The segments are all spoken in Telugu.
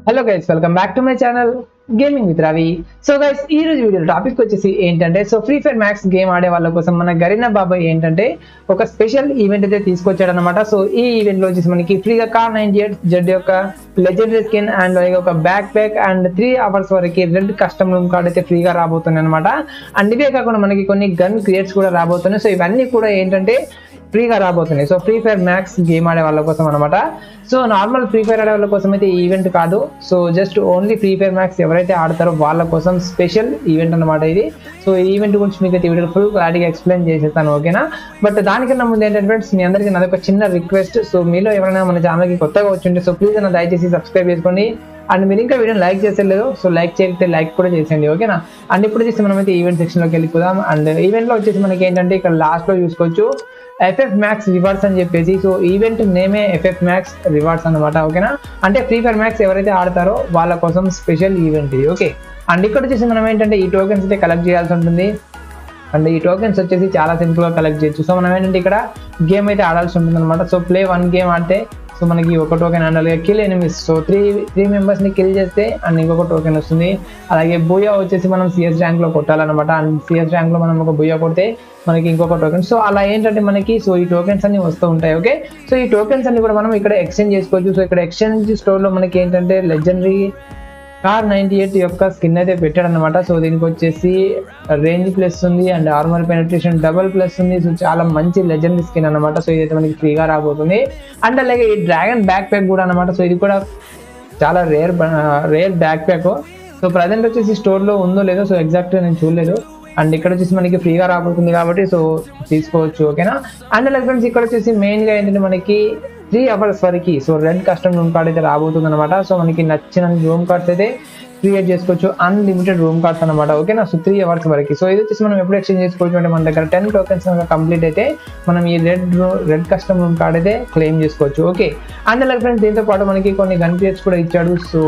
hello guys welcome back to my channel gaming with Ravi so guys ఈ రోజు వీడియో టాపిక్ వచ్చేసి ఏంటంటే so free fire max game ఆడే వాళ్ళ కోసం మన గరీనా బాబాయ్ ఏంటంటే ఒక స్పెషల్ ఈవెంట్ అయితే తీసుకొచ్చాడు అనమాట సో ఈ ఈవెంట్ లో వచ్చేసి మనకి ఫ్రీగా కార్ నైన్టీ ఎయిట్ జెడ్ యొక్క లెజెండరీ స్కిన్ అండ్ అలాగే ఒక backpack and three hours వరకు రెడ్ కస్టమ్ రూమ్ కార్డ్ అయితే ఫ్రీగా రాబోతుంది అనమాట అండ్ ఇవే కాకుండా మనకి కొన్ని గన్ క్రియేట్స్ కూడా రాబోతున్నాయి సో ఇవన్నీ కూడా ఏంటంటే ఫ్రీగా రాబోతున్నాయి so free fire max game ఆడే వాళ్ళ కోసం అనమాట సో నార్మల్ ఫ్రీ ఫైర్ ఆడే వాళ్ళ కోసం అయితే ఈ ఈవెంట్ కాదు so just only free fire max ఎవరైతే ఆడతారో వాళ్ళ కోసం స్పెషల్ ఈవెంట్ అనమాట ఇది సో ఈ ఈవెంట్ గురించి మీకు అయితే వీడియో ఫుల్ క్లారిటీగా ఎక్స్ప్లెయిన్ చేసేస్తాను ఓకేనా బట్ దానికన్నా ముందు ఏంటంటే ఫ్రెండ్స్ మీ అందరికీ నాది ఒక చిన్న రిక్వెస్ట్ సో మీలో ఎవరైనా మన ఛానల్కి కొత్తగా వచ్చింటే సో ప్లీజ్ అన్న దయచేసి సబ్స్క్రైబ్ చేసుకోండి అండ్ మీరు ఇంకా వీడియో లైక్ చేసేలేదు సో లైక్ చేస్తే లైక్ కూడా చేసేయండి ఓకేనా అండ్ ఇప్పుడు వచ్చేసి మనమైతే ఈవెంట్ సెక్షన్లోకి వెళ్ళిపోదాం అండ్ ఈవెంట్లో వచ్చేసి మనకి ఏంటంటే ఇక్కడ లాస్ట్లో చూసుకోవచ్చు ఎఫ్ఎఫ్ మ్యాక్స్ రివార్డ్స్ అని చెప్పేసి సో ఈవెంట్ నేమే ఎఫ్ఎఫ్ మ్యాక్స్ రివార్డ్స్ అనమాట ఓకేనా అంటే ఫ్రీ ఫైర్ మ్యాక్స్ ఎవరైతే ఆడతారో వాళ్ళ కోసం స్పెషల్ ఈవెంట్ ఇది ఓకే అండ్ ఇక్కడ వచ్చేసి మనం ఏంటంటే ఈ టోకెన్స్ అయితే కలెక్ట్ చేయాల్సి ఉంటుంది అండ్ ఈ టోకెన్స్ వచ్చేసి చాలా సింపుల్గా కలెక్ట్ చేయొచ్చు సో మనం ఏంటంటే ఇక్కడ గేమ్ అయితే ఆడాల్సి ఉంటుంది అనమాట సో ప్లే వన్ గేమ్ ఆడితే సో మనకి ఒక టోకెన్ అండ్ అలాగే kill enemies so three three మెంబర్స్ని కిల్ చేస్తే అండ్ ఇంకొక టోకెన్ వస్తుంది అలాగే బూయా వచ్చేసి మనం సిఎస్ ర్యాంక్లో కొట్టాలన్నమాట అండ్ సిఎస్ ర్యాంక్లో మనం ఒక బూయా కొడితే మనకి ఇంకొక టోకెన్ సో అలా ఏంటంటే మనకి సో ఈ టోకెన్స్ అన్ని వస్తూ ఉంటాయి ఓకే సో ఈ టోకెన్స్ అన్ని కూడా మనం ఇక్కడ ఎక్స్చేంజ్ చేసుకోవచ్చు సో ఇక్కడ ఎక్స్చేంజ్ స్టోర్లో మనకి ఏంటంటే లెజెండరీ కార్ నైన్టీ ఎయిట్ యొక్క స్కిన్ అయితే పెట్టాడు అనమాట సో దీనికి వచ్చేసి రేంజ్ ప్లస్ ఉంది and armour penetration double plus ఉంది సో చాలా మంచి లెజెండ్ స్కిన్ అనమాట సో ఇదైతే మనకి ఫ్రీగా రాబోతుంది అండ్ అలాగే ఈ డ్రాగన్ బ్యాక్ ప్యాక్ కూడా అనమాట సో ఇది కూడా చాలా rare rare backpack so present వచ్చేసి స్టోర్లో ఉందో లేదో సో ఎగ్జాక్ట్ నేను చూడలేదు అండ్ ఇక్కడ వచ్చేసి మనకి ఫ్రీగా రాబోతుంది కాబట్టి సో తీసుకోవచ్చు ఓకేనా అండ్ అలాగే ఫ్రెండ్స్ ఇక్కడ వచ్చేసి మెయిన్గా ఏంటంటే మనకి త్రీ అవర్స్ వరకు so red custom room card అయితే రాబోతుంది అనమాట సో మనకి నచ్చిన రూమ్ కార్డ్స్ అయితే క్రియేట్ చేసుకోవచ్చు అన్లిమిటెడ్ రూమ్ కార్డ్స్ అనమాట ఓకేనా సో త్రీ అవర్స్ వరకు సో ఇది వచ్చేసి మనం ఎప్పుడు ఎక్స్చేంజ్ చేసుకోవచ్చు అంటే మన దగ్గర టెన్ టోకెన్స్ కంప్లీట్ అయితే మనం ఈ red red custom room card అయితే క్లెయిమ్ చేసుకోవచ్చు ఓకే అండ్ అలాగే ఫ్రెండ్స్ దీంతో పాటు మనకి కొన్ని గన్ క్రియేట్స్ కూడా ఇచ్చాడు so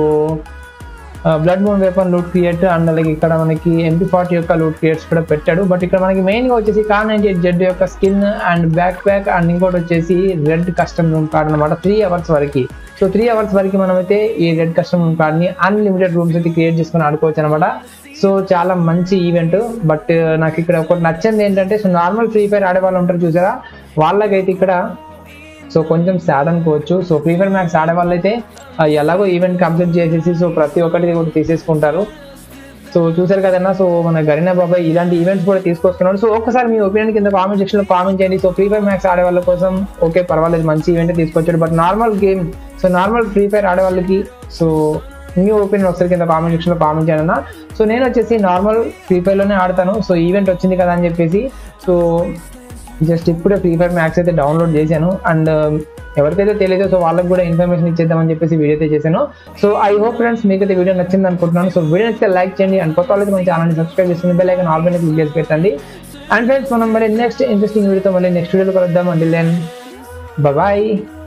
blood moon weapon loot crate and అలాగే ఇక్కడ మనకి ఎంపీ ఫార్టీ యొక్క లూట్ క్రియేట్స్ కూడా పెట్టాడు బట్ ఇక్కడ మనకి మెయిన్గా వచ్చేసి కార్ నైన్టీ ఎయిట్ జెడ్ యొక్క skin and backpack and ఇంకోటి వచ్చేసి రెడ్ కస్టమ్ రూమ్ కార్డ్ అనమాట త్రీ అవర్స్ వరకు సో త్రీ అవర్స్ వరకు మనమైతే ఈ రెడ్ కస్టమ్ రూమ్ కార్డ్ని అన్లిమిటెడ్ రూమ్స్ అయితే క్రియేట్ చేసుకుని ఆడుకోవచ్చు అనమాట సో చాలా మంచి ఈవెంట్ బట్ నాకు ఇక్కడ ఒకటి నచ్చింది ఏంటంటే సో నార్మల్ ఫ్రీ ఫైర్ ఆడే వాళ్ళు ఉంటారు చూసారా వాళ్ళకైతే ఇక్కడ సో కొంచెం సాడ్ అనుకోవచ్చు సో ఫ్రీ ఫైర్ మ్యాక్స్ ఆడే వాళ్ళైతే ఎలాగో ఈవెంట్ కంప్లీట్ చేసేసి సో ప్రతి ఒక్కటి కూడా తీసేసుకుంటారు సో చూసారు కదన్నా సో మన గరీనా బాబాయ్ ఇలాంటి ఈవెంట్స్ కూడా తీసుకొస్తున్నాడు సో ఒకసారి మీ ఒపీనియన్ కింద కామెంట్ సెక్షన్లో కామెంట్ చేయండి సో ఫ్రీ ఫైర్ మ్యాక్స్ ఆడే వాళ్ళ కోసం ఓకే పర్వాలేదు మంచి ఈవెంట్ తీసుకొచ్చాడు but normal game so normal free fire ఆడే వాళ్ళకి సో మీ ఒపీనియన్ ఒకసారి కింద కామెంట్ సెక్షన్లో కామెంట్ చేయండి అన్న సో నేను వచ్చేసి నార్మల్ ఫ్రీ ఫైర్లోనే ఆడతాను సో ఈవెంట్ వచ్చింది కదా అని చెప్పేసి సో జస్ట్ ఇప్పుడే ఫ్రీ ఫైర్ మ్యాక్స్ అయితే డౌన్లోడ్ చేశాను అండ్ ఎవరికైతే తెలియదో సో వాళ్ళకి కూడా ఇన్ఫర్మేషన్ ఇచ్చేద్దామని చెప్పేసి వీడియో అయితే చేశాను సో ఐ హోప్ ఫ్రెండ్స్ మీకైతే వీడియో నచ్చింది అనుకుంటున్నాను సో వీడియో నచ్చితే లైక్ చేయండి అండ్ కొత్త వాళ్ళకి మన ఛానల్ని సబ్స్క్రైబ్ చేసుకుని బెల్ ఐకన్ ఆల్ క్లిక్ చేసి పెట్టండి అండ్ ఫ్రెండ్స్ మనం మళ్ళీ నెక్స్ట్ ఇంట్రెస్టింగ్ వీడియోతో మళ్ళీ నెక్స్ట్ వీడియోలో కలుద్దాం అండి దెన్ బాయ్